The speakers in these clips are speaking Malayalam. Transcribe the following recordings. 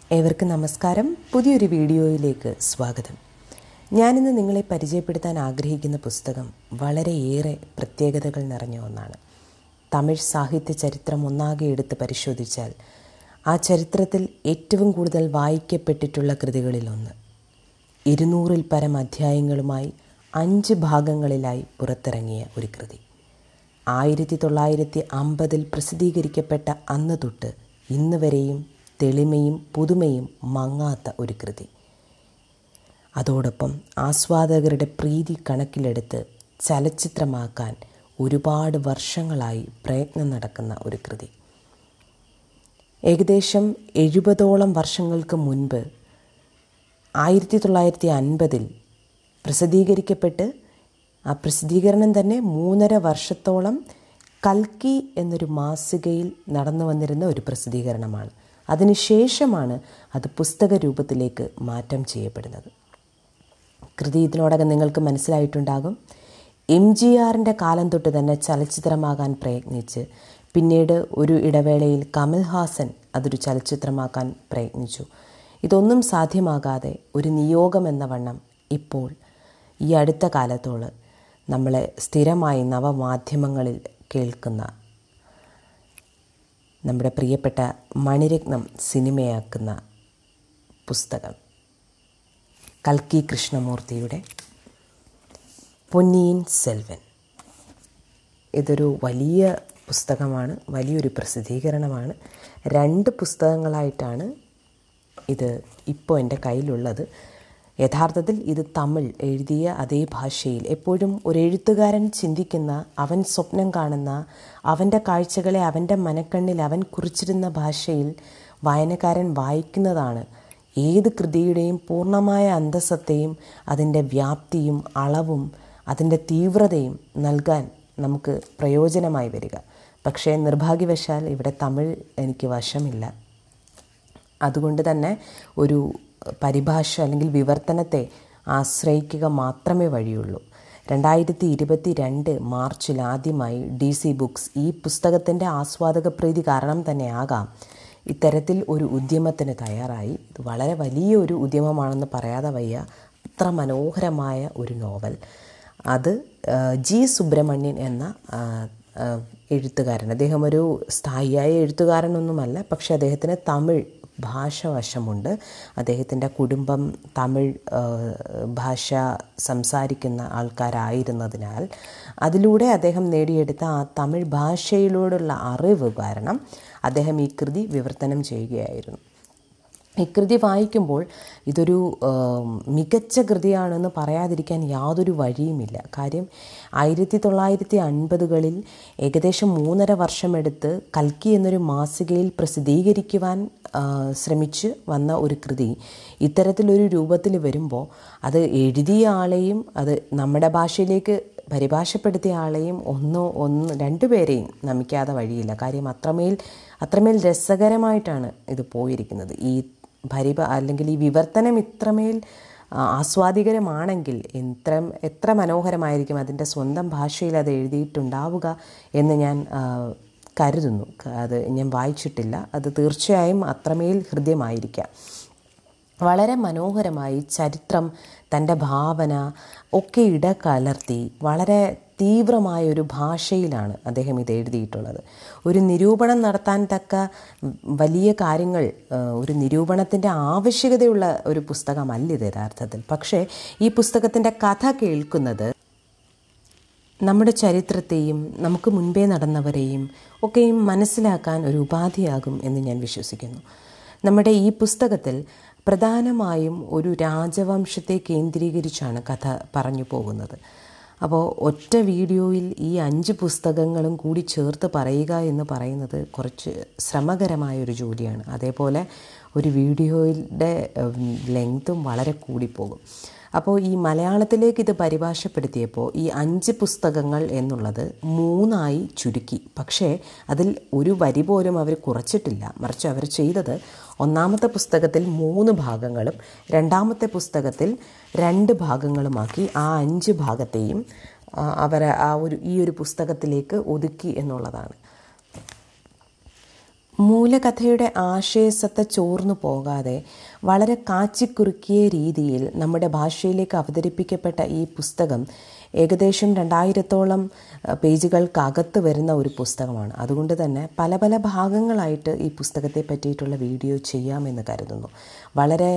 ഏവർക്കും നമസ്കാരം പുതിയൊരു വീഡിയോയിലേക്ക് സ്വാഗതം ഞാനിന്ന് നിങ്ങളെ പരിചയപ്പെടുത്താൻ ആഗ്രഹിക്കുന്ന പുസ്തകം വളരെയേറെ പ്രത്യേകതകൾ നിറഞ്ഞ ഒന്നാണ് തമിഴ് സാഹിത്യ ചരിത്രം ഒന്നാകെ എടുത്ത് പരിശോധിച്ചാൽ ആ ചരിത്രത്തിൽ ഏറ്റവും കൂടുതൽ വായിക്കപ്പെട്ടിട്ടുള്ള കൃതികളിലൊന്ന് ഇരുന്നൂറിൽ പരം അധ്യായങ്ങളുമായി അഞ്ച് ഭാഗങ്ങളിലായി പുറത്തിറങ്ങിയ ഒരു കൃതി ആയിരത്തി തൊള്ളായിരത്തി അമ്പതിൽ പ്രസിദ്ധീകരിക്കപ്പെട്ട അന്ന് തൊട്ട് ഇന്ന് വരെയും തെളിമയും പുതുമയും മങ്ങാത്ത ഒരു കൃതി അതോടൊപ്പം ആസ്വാദകരുടെ പ്രീതി കണക്കിലെടുത്ത് ചലച്ചിത്രമാക്കാൻ ഒരുപാട് വർഷങ്ങളായി പ്രയത്നം നടക്കുന്ന ഒരു കൃതി ഏകദേശം എഴുപതോളം വർഷങ്ങൾക്ക് മുൻപ് ആയിരത്തി തൊള്ളായിരത്തി അൻപതിൽ പ്രസിദ്ധീകരിക്കപ്പെട്ട് ആ പ്രസിദ്ധീകരണം തന്നെ മൂന്നര വർഷത്തോളം കൽക്കി എന്നൊരു മാസികയിൽ നടന്നു വന്നിരുന്ന ഒരു പ്രസിദ്ധീകരണമാണ് അതിനുശേഷമാണ് അത് പുസ്തക രൂപത്തിലേക്ക് മാറ്റം ചെയ്യപ്പെടുന്നത് കൃതി ഇതിനോടകം നിങ്ങൾക്ക് മനസ്സിലായിട്ടുണ്ടാകും എം ജി ആറിൻ്റെ കാലം തൊട്ട് തന്നെ ചലച്ചിത്രമാകാൻ പ്രയത്നിച്ച് പിന്നീട് ഒരു ഇടവേളയിൽ കമൽഹാസൻ അതൊരു ചലച്ചിത്രമാക്കാൻ പ്രയത്നിച്ചു ഇതൊന്നും സാധ്യമാകാതെ ഒരു നിയോഗം എന്ന വണ്ണം ഇപ്പോൾ ഈ അടുത്ത കാലത്തോളം നമ്മളെ സ്ഥിരമായി നവമാധ്യമങ്ങളിൽ കേൾക്കുന്ന നമ്മുടെ പ്രിയപ്പെട്ട മണിരത്നം സിനിമയാക്കുന്ന പുസ്തകം കൽക്കി കൃഷ്ണമൂർത്തിയുടെ പൊന്നിയിൻ സെൽവൻ ഇതൊരു വലിയ പുസ്തകമാണ് വലിയൊരു പ്രസിദ്ധീകരണമാണ് രണ്ട് പുസ്തകങ്ങളായിട്ടാണ് ഇത് ഇപ്പോൾ എൻ്റെ കയ്യിലുള്ളത് യഥാർത്ഥത്തിൽ ഇത് തമിഴ് എഴുതിയ അതേ ഭാഷയിൽ എപ്പോഴും ഒരു എഴുത്തുകാരൻ ചിന്തിക്കുന്ന അവൻ സ്വപ്നം കാണുന്ന അവൻ്റെ കാഴ്ചകളെ അവൻ്റെ മനക്കണ്ണിൽ അവൻ കുറിച്ചിരുന്ന ഭാഷയിൽ വായനക്കാരൻ വായിക്കുന്നതാണ് ഏത് കൃതിയുടെയും പൂർണ്ണമായ അന്തസ്സത്തെയും അതിൻ്റെ വ്യാപ്തിയും അളവും അതിൻ്റെ തീവ്രതയും നൽകാൻ നമുക്ക് പ്രയോജനമായി വരിക പക്ഷേ നിർഭാഗ്യവശാൽ ഇവിടെ തമിഴ് എനിക്ക് വശമില്ല അതുകൊണ്ട് തന്നെ ഒരു പരിഭാഷ അല്ലെങ്കിൽ വിവർത്തനത്തെ ആശ്രയിക്കുക മാത്രമേ വഴിയുള്ളൂ രണ്ടായിരത്തി ഇരുപത്തി രണ്ട് മാർച്ചിൽ ആദ്യമായി ഡി സി ബുക്സ് ഈ പുസ്തകത്തിൻ്റെ ആസ്വാദക പ്രീതി കാരണം തന്നെ ആകാം ഇത്തരത്തിൽ ഒരു ഉദ്യമത്തിന് തയ്യാറായി ഇത് വളരെ വലിയ ഒരു ഉദ്യമമാണെന്ന് പറയാതെ വയ്യ അത്ര മനോഹരമായ ഒരു നോവൽ അത് ജി സുബ്രഹ്മണ്യൻ എന്ന എഴുത്തുകാരൻ അദ്ദേഹം ഒരു സ്ഥായിയായ എഴുത്തുകാരനൊന്നുമല്ല പക്ഷേ അദ്ദേഹത്തിന് തമിഴ് ഭാഷ വശമുണ്ട് അദ്ദേഹത്തിൻ്റെ കുടുംബം തമിഴ് ഭാഷ സംസാരിക്കുന്ന ആൾക്കാരായിരുന്നതിനാൽ അതിലൂടെ അദ്ദേഹം നേടിയെടുത്ത ആ തമിഴ് ഭാഷയിലൂടെയുള്ള അറിവ് കാരണം അദ്ദേഹം ഈ കൃതി വിവർത്തനം ചെയ്യുകയായിരുന്നു ഈ കൃതി വായിക്കുമ്പോൾ ഇതൊരു മികച്ച കൃതിയാണെന്ന് പറയാതിരിക്കാൻ യാതൊരു വഴിയുമില്ല കാര്യം ആയിരത്തി തൊള്ളായിരത്തി അൻപതുകളിൽ ഏകദേശം മൂന്നര വർഷമെടുത്ത് കൽക്കി എന്നൊരു മാസികയിൽ പ്രസിദ്ധീകരിക്കുവാൻ ശ്രമിച്ച് വന്ന ഒരു കൃതി ഇത്തരത്തിലൊരു രൂപത്തിൽ വരുമ്പോൾ അത് എഴുതിയ ആളെയും അത് നമ്മുടെ ഭാഷയിലേക്ക് പരിഭാഷപ്പെടുത്തിയ ആളെയും ഒന്നോ ഒന്ന് രണ്ടുപേരെയും നമിക്കാതെ വഴിയില്ല കാര്യം അത്രമേൽ അത്രമേൽ രസകരമായിട്ടാണ് ഇത് പോയിരിക്കുന്നത് ഈ പരിഭ അല്ലെങ്കിൽ ഈ വിവർത്തനം ഇത്രമേൽ ആസ്വാദികരമാണെങ്കിൽ എത്ര എത്ര മനോഹരമായിരിക്കും അതിൻ്റെ സ്വന്തം ഭാഷയിൽ അത് എഴുതിയിട്ടുണ്ടാവുക എന്ന് ഞാൻ കരുതുന്നു അത് ഞാൻ വായിച്ചിട്ടില്ല അത് തീർച്ചയായും അത്രമേൽ ഹൃദ്യമായിരിക്കാം വളരെ മനോഹരമായി ചരിത്രം തൻ്റെ ഭാവന ഒക്കെ ഇടകലർത്തി വളരെ തീവ്രമായ ഒരു ഭാഷയിലാണ് അദ്ദേഹം ഇത് എഴുതിയിട്ടുള്ളത് ഒരു നിരൂപണം നടത്താൻ തക്ക വലിയ കാര്യങ്ങൾ ഒരു നിരൂപണത്തിൻ്റെ ആവശ്യകതയുള്ള ഒരു പുസ്തകമല്ല ഇത് യഥാർത്ഥത്തിൽ പക്ഷേ ഈ പുസ്തകത്തിൻ്റെ കഥ കേൾക്കുന്നത് നമ്മുടെ ചരിത്രത്തെയും നമുക്ക് മുൻപേ നടന്നവരെയും ഒക്കെയും മനസ്സിലാക്കാൻ ഒരു ഉപാധിയാകും എന്ന് ഞാൻ വിശ്വസിക്കുന്നു നമ്മുടെ ഈ പുസ്തകത്തിൽ പ്രധാനമായും ഒരു രാജവംശത്തെ കേന്ദ്രീകരിച്ചാണ് കഥ പറഞ്ഞു പോകുന്നത് അപ്പോൾ ഒറ്റ വീഡിയോയിൽ ഈ അഞ്ച് പുസ്തകങ്ങളും കൂടി ചേർത്ത് പറയുക എന്ന് പറയുന്നത് കുറച്ച് ശ്രമകരമായ ഒരു ജോലിയാണ് അതേപോലെ ഒരു വീഡിയോയുടെ ലെങ്ത്തും വളരെ കൂടിപ്പോകും അപ്പോൾ ഈ മലയാളത്തിലേക്ക് ഇത് പരിഭാഷപ്പെടുത്തിയപ്പോൾ ഈ അഞ്ച് പുസ്തകങ്ങൾ എന്നുള്ളത് മൂന്നായി ചുരുക്കി പക്ഷേ അതിൽ ഒരു വരി പോലും അവർ കുറച്ചിട്ടില്ല മറിച്ച് അവർ ചെയ്തത് ഒന്നാമത്തെ പുസ്തകത്തിൽ മൂന്ന് ഭാഗങ്ങളും രണ്ടാമത്തെ പുസ്തകത്തിൽ രണ്ട് ഭാഗങ്ങളുമാക്കി ആ അഞ്ച് ഭാഗത്തെയും അവർ ആ ഒരു ഈ ഒരു പുസ്തകത്തിലേക്ക് ഒതുക്കി എന്നുള്ളതാണ് മൂലകഥയുടെ ആശയസത്ത ചോർന്നു പോകാതെ വളരെ കാച്ചിക്കുറുക്കിയ രീതിയിൽ നമ്മുടെ ഭാഷയിലേക്ക് അവതരിപ്പിക്കപ്പെട്ട ഈ പുസ്തകം ഏകദേശം രണ്ടായിരത്തോളം പേജുകൾക്കകത്ത് വരുന്ന ഒരു പുസ്തകമാണ് അതുകൊണ്ട് തന്നെ പല പല ഭാഗങ്ങളായിട്ട് ഈ പുസ്തകത്തെ പറ്റിയിട്ടുള്ള വീഡിയോ ചെയ്യാമെന്ന് കരുതുന്നു വളരെ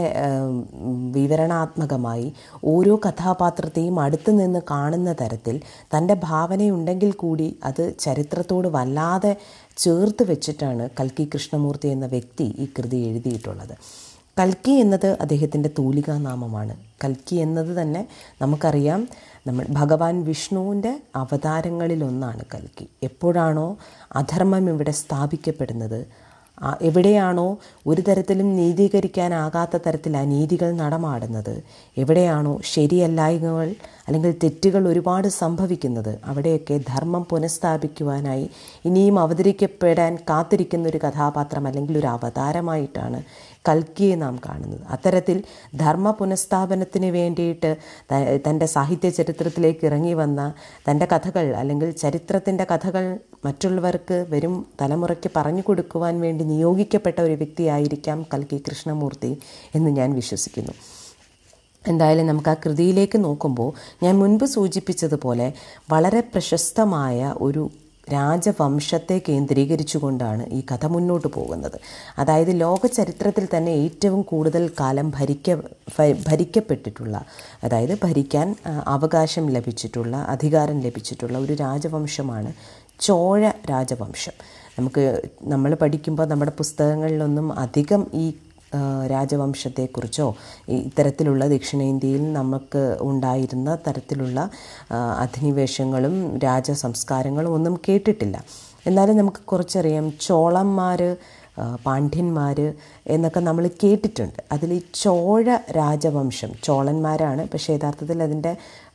വിവരണാത്മകമായി ഓരോ കഥാപാത്രത്തെയും അടുത്ത് നിന്ന് കാണുന്ന തരത്തിൽ തൻ്റെ ഭാവനയുണ്ടെങ്കിൽ കൂടി അത് ചരിത്രത്തോട് വല്ലാതെ ചേർത്ത് വെച്ചിട്ടാണ് കൽക്കി കൃഷ്ണമൂർത്തി എന്ന വ്യക്തി ഈ കൃതി എഴുതിയിട്ടുള്ളത് കൽക്കി എന്നത് അദ്ദേഹത്തിൻ്റെ തൂലികാനാമമാണ് കൽക്കി എന്നത് തന്നെ നമുക്കറിയാം നമ്മൾ ഭഗവാൻ വിഷ്ണുവിൻ്റെ അവതാരങ്ങളിലൊന്നാണ് കൽക്കി എപ്പോഴാണോ അധർമ്മം ഇവിടെ സ്ഥാപിക്കപ്പെടുന്നത് എവിടെയാണോ ഒരു തരത്തിലും നീതീകരിക്കാനാകാത്ത തരത്തിൽ അനീതികൾ നടമാടുന്നത് എവിടെയാണോ ശരിയല്ലായ്മകൾ അല്ലെങ്കിൽ തെറ്റുകൾ ഒരുപാട് സംഭവിക്കുന്നത് അവിടെയൊക്കെ ധർമ്മം പുനഃസ്ഥാപിക്കുവാനായി ഇനിയും അവതരിക്കപ്പെടാൻ കാത്തിരിക്കുന്ന ഒരു കഥാപാത്രം അല്ലെങ്കിൽ ഒരു അവതാരമായിട്ടാണ് കൽക്കിയെ നാം കാണുന്നത് അത്തരത്തിൽ ധർമ്മ പുനഃസ്ഥാപനത്തിന് വേണ്ടിയിട്ട് തൻ്റെ സാഹിത്യ ചരിത്രത്തിലേക്ക് ഇറങ്ങി വന്ന തൻ്റെ കഥകൾ അല്ലെങ്കിൽ ചരിത്രത്തിൻ്റെ കഥകൾ മറ്റുള്ളവർക്ക് വരും തലമുറയ്ക്ക് പറഞ്ഞു കൊടുക്കുവാൻ വേണ്ടി നിയോഗിക്കപ്പെട്ട ഒരു വ്യക്തിയായിരിക്കാം കൽക്കി കൃഷ്ണമൂർത്തി എന്ന് ഞാൻ വിശ്വസിക്കുന്നു എന്തായാലും നമുക്ക് ആ കൃതിയിലേക്ക് നോക്കുമ്പോൾ ഞാൻ മുൻപ് സൂചിപ്പിച്ചതുപോലെ വളരെ പ്രശസ്തമായ ഒരു രാജവംശത്തെ കേന്ദ്രീകരിച്ചുകൊണ്ടാണ് ഈ കഥ മുന്നോട്ട് പോകുന്നത് അതായത് ലോക ചരിത്രത്തിൽ തന്നെ ഏറ്റവും കൂടുതൽ കാലം ഭരിക്ക ഭരിക്കപ്പെട്ടിട്ടുള്ള അതായത് ഭരിക്കാൻ അവകാശം ലഭിച്ചിട്ടുള്ള അധികാരം ലഭിച്ചിട്ടുള്ള ഒരു രാജവംശമാണ് ചോഴ രാജവംശം നമുക്ക് നമ്മൾ പഠിക്കുമ്പോൾ നമ്മുടെ പുസ്തകങ്ങളിലൊന്നും അധികം ഈ രാജവംശത്തെക്കുറിച്ചോ ഇത്തരത്തിലുള്ള ദക്ഷിണേന്ത്യയിൽ നമുക്ക് ഉണ്ടായിരുന്ന തരത്തിലുള്ള അധിനിവേശങ്ങളും രാജസംസ്കാരങ്ങളും ഒന്നും കേട്ടിട്ടില്ല എന്നാലും നമുക്ക് കുറച്ചറിയാം ചോളന്മാർ പാണ്ഡ്യന്മാർ എന്നൊക്കെ നമ്മൾ കേട്ടിട്ടുണ്ട് അതിൽ ഈ ചോഴ രാജവംശം ചോളന്മാരാണ് പക്ഷേ യഥാർത്ഥത്തിൽ അതിൻ്റെ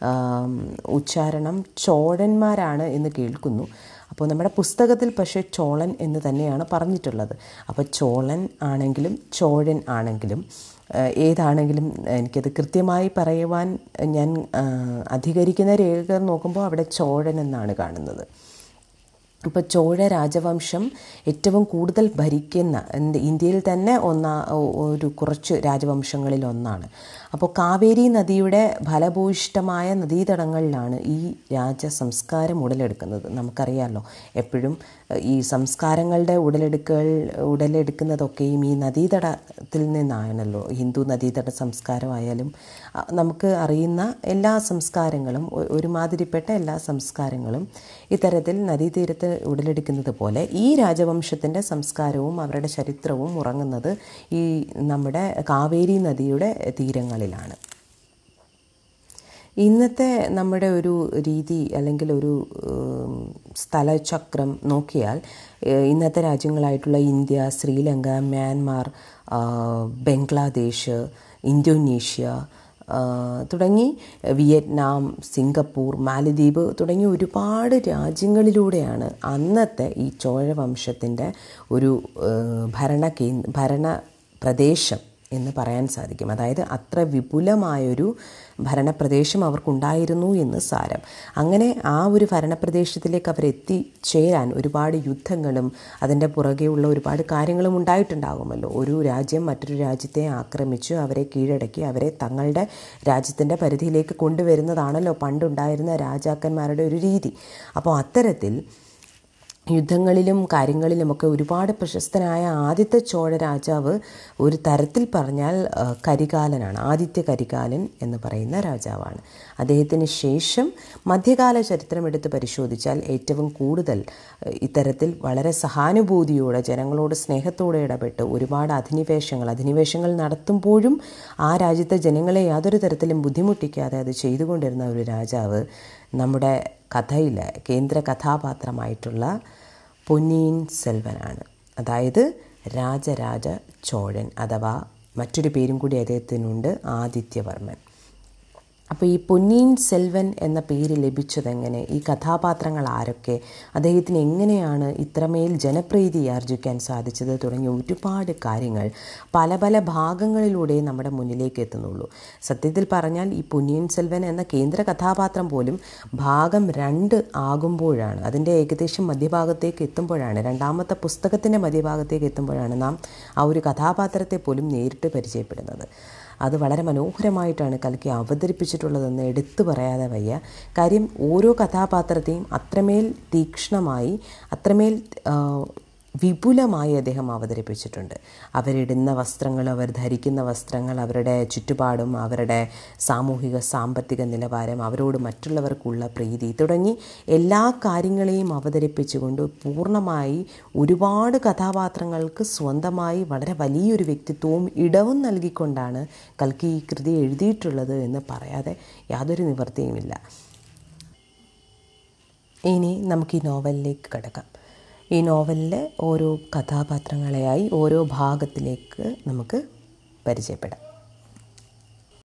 ഉച്ചാരണം ചോഴന്മാരാണ് എന്ന് കേൾക്കുന്നു അപ്പോൾ നമ്മുടെ പുസ്തകത്തിൽ പക്ഷേ ചോളൻ എന്ന് തന്നെയാണ് പറഞ്ഞിട്ടുള്ളത് അപ്പോൾ ചോളൻ ആണെങ്കിലും ചോഴൻ ആണെങ്കിലും ഏതാണെങ്കിലും എനിക്കത് കൃത്യമായി പറയുവാൻ ഞാൻ അധികരിക്കുന്ന രേഖകൾ നോക്കുമ്പോൾ അവിടെ ചോഴൻ എന്നാണ് കാണുന്നത് ഇപ്പോൾ ചോഴ രാജവംശം ഏറ്റവും കൂടുതൽ ഭരിക്കുന്ന ഇന്ത്യയിൽ തന്നെ ഒന്നാ ഒരു കുറച്ച് രാജവംശങ്ങളിൽ ഒന്നാണ് അപ്പോൾ കാവേരി നദിയുടെ ഫലഭൂയിഷ്ടമായ നദീതടങ്ങളിലാണ് ഈ രാജ സംസ്കാരം ഉടലെടുക്കുന്നത് നമുക്കറിയാമല്ലോ എപ്പോഴും ഈ സംസ്കാരങ്ങളുടെ ഉടലെടുക്കൽ ഉടലെടുക്കുന്നതൊക്കെയും ഈ നദീതടത്തിൽ നിന്നാണല്ലോ ഹിന്ദു നദീതട സംസ്കാരമായാലും നമുക്ക് അറിയുന്ന എല്ലാ സംസ്കാരങ്ങളും ഒരുമാതിരിപ്പെട്ട എല്ലാ സംസ്കാരങ്ങളും ഇത്തരത്തിൽ നദീതീരത്ത് ഉടലെടുക്കുന്നത് പോലെ ഈ രാജവംശത്തിൻ്റെ സംസ്കാരവും അവരുടെ ചരിത്രവും ഉറങ്ങുന്നത് ഈ നമ്മുടെ കാവേരി നദിയുടെ തീരങ്ങളിലാണ് ഇന്നത്തെ നമ്മുടെ ഒരു രീതി അല്ലെങ്കിൽ ഒരു സ്ഥലചക്രം നോക്കിയാൽ ഇന്നത്തെ രാജ്യങ്ങളായിട്ടുള്ള India Sri Lanka Myanmar Bangladesh Indonesia തുടങ്ങി വിയറ്റ്നാം സിംഗപ്പൂർ മാലദ്വീപ് തുടങ്ങി ഒരുപാട് രാജ്യങ്ങളിലൂടെയാണ് അന്നത്തെ ഈ ചോഴവംശത്തിൻ്റെ ഒരു ഭരണ കേ ഭരണ പ്രദേശം എന്ന് പറയാൻ സാധിക്കും അതായത് അത്ര വിപുലമായൊരു ഭരണപ്രദേശം അവർക്കുണ്ടായിരുന്നു എന്ന് സാരം അങ്ങനെ ആ ഒരു ഭരണപ്രദേശത്തിലേക്ക് അവർ എത്തിച്ചേരാൻ ഒരുപാട് യുദ്ധങ്ങളും അതിൻ്റെ പുറകെയുള്ള ഒരുപാട് കാര്യങ്ങളും ഉണ്ടായിട്ടുണ്ടാകുമല്ലോ ഒരു രാജ്യം മറ്റൊരു രാജ്യത്തെ ആക്രമിച്ചു അവരെ കീഴടക്കി അവരെ തങ്ങളുടെ രാജ്യത്തിൻ്റെ പരിധിയിലേക്ക് കൊണ്ടുവരുന്നതാണല്ലോ പണ്ടുണ്ടായിരുന്ന രാജാക്കന്മാരുടെ ഒരു രീതി അപ്പോൾ അത്തരത്തിൽ യുദ്ധങ്ങളിലും കാര്യങ്ങളിലുമൊക്കെ ഒരുപാട് പ്രശസ്തനായ ആദ്യത്തെ ചോഴ രാജാവ് ഒരു തരത്തിൽ പറഞ്ഞാൽ കരികാലനാണ് ആദിത്യ കരികാലൻ എന്ന് പറയുന്ന രാജാവാണ് അദ്ദേഹത്തിന് ശേഷം മധ്യകാല ചരിത്രം എടുത്ത് പരിശോധിച്ചാൽ ഏറ്റവും കൂടുതൽ ഇത്തരത്തിൽ വളരെ സഹാനുഭൂതിയോടെ ജനങ്ങളോട് സ്നേഹത്തോടെ ഇടപെട്ട് ഒരുപാട് അധിനിവേശങ്ങൾ അധിനിവേശങ്ങൾ നടത്തുമ്പോഴും ആ രാജ്യത്തെ ജനങ്ങളെ യാതൊരു തരത്തിലും ബുദ്ധിമുട്ടിക്കാതെ അത് ചെയ്തുകൊണ്ടിരുന്ന ഒരു രാജാവ് നമ്മുടെ കഥയിലെ കേന്ദ്ര കഥാപാത്രമായിട്ടുള്ള പൊന്നിയിൻ സെൽവനാണ് അതായത് രാജരാജ ചോഴൻ അഥവാ മറ്റൊരു പേരും കൂടി അദ്ദേഹത്തിനുണ്ട് ആദിത്യവർമ്മൻ അപ്പോൾ ഈ പൊന്നീൻ സെൽവൻ എന്ന പേര് ലഭിച്ചതെങ്ങനെ ഈ കഥാപാത്രങ്ങൾ ആരൊക്കെ അദ്ദേഹത്തിന് എങ്ങനെയാണ് ഇത്രമേൽ ജനപ്രീതി ആർജിക്കാൻ സാധിച്ചത് തുടങ്ങിയ ഒരുപാട് കാര്യങ്ങൾ പല പല ഭാഗങ്ങളിലൂടെ നമ്മുടെ മുന്നിലേക്ക് എത്തുന്നുള്ളൂ സത്യത്തിൽ പറഞ്ഞാൽ ഈ പൊന്നിയിൻ സെൽവൻ എന്ന കേന്ദ്ര കഥാപാത്രം പോലും ഭാഗം രണ്ട് ആകുമ്പോഴാണ് അതിൻ്റെ ഏകദേശം മധ്യഭാഗത്തേക്ക് എത്തുമ്പോഴാണ് രണ്ടാമത്തെ പുസ്തകത്തിൻ്റെ മധ്യഭാഗത്തേക്ക് എത്തുമ്പോഴാണ് നാം ആ ഒരു കഥാപാത്രത്തെ പോലും നേരിട്ട് പരിചയപ്പെടുന്നത് അത് വളരെ മനോഹരമായിട്ടാണ് കൽക്കി അവതരിപ്പിച്ചിട്ടുള്ളതെന്ന് എടുത്തു പറയാതെ വയ്യ കാര്യം ഓരോ കഥാപാത്രത്തെയും അത്രമേൽ തീക്ഷ്ണമായി അത്രമേൽ ആ, വിപുലമായി അദ്ദേഹം അവതരിപ്പിച്ചിട്ടുണ്ട് അവരിടുന്ന വസ്ത്രങ്ങൾ അവർ ധരിക്കുന്ന വസ്ത്രങ്ങൾ അവരുടെ ചുറ്റുപാടും അവരുടെ സാമൂഹിക സാമ്പത്തിക നിലവാരം അവരോട് മറ്റുള്ളവർക്കുള്ള പ്രീതി തുടങ്ങി എല്ലാ കാര്യങ്ങളെയും അവതരിപ്പിച്ചുകൊണ്ട് പൂർണ്ണമായി ഒരുപാട് കഥാപാത്രങ്ങൾക്ക് സ്വന്തമായി വളരെ വലിയൊരു വ്യക്തിത്വവും ഇടവും നൽകിക്കൊണ്ടാണ് കൽക്കി ഈ കൃതി എഴുതിയിട്ടുള്ളത് എന്ന് പറയാതെ യാതൊരു നിവൃത്തിയുമില്ല ഇനി നമുക്ക് ഈ നോവലിലേക്ക് കിടക്കാം ഈ നോവലിലെ ഓരോ കഥാപാത്രങ്ങളെയായി ഓരോ ഭാഗത്തിലേക്ക് നമുക്ക് പരിചയപ്പെടാം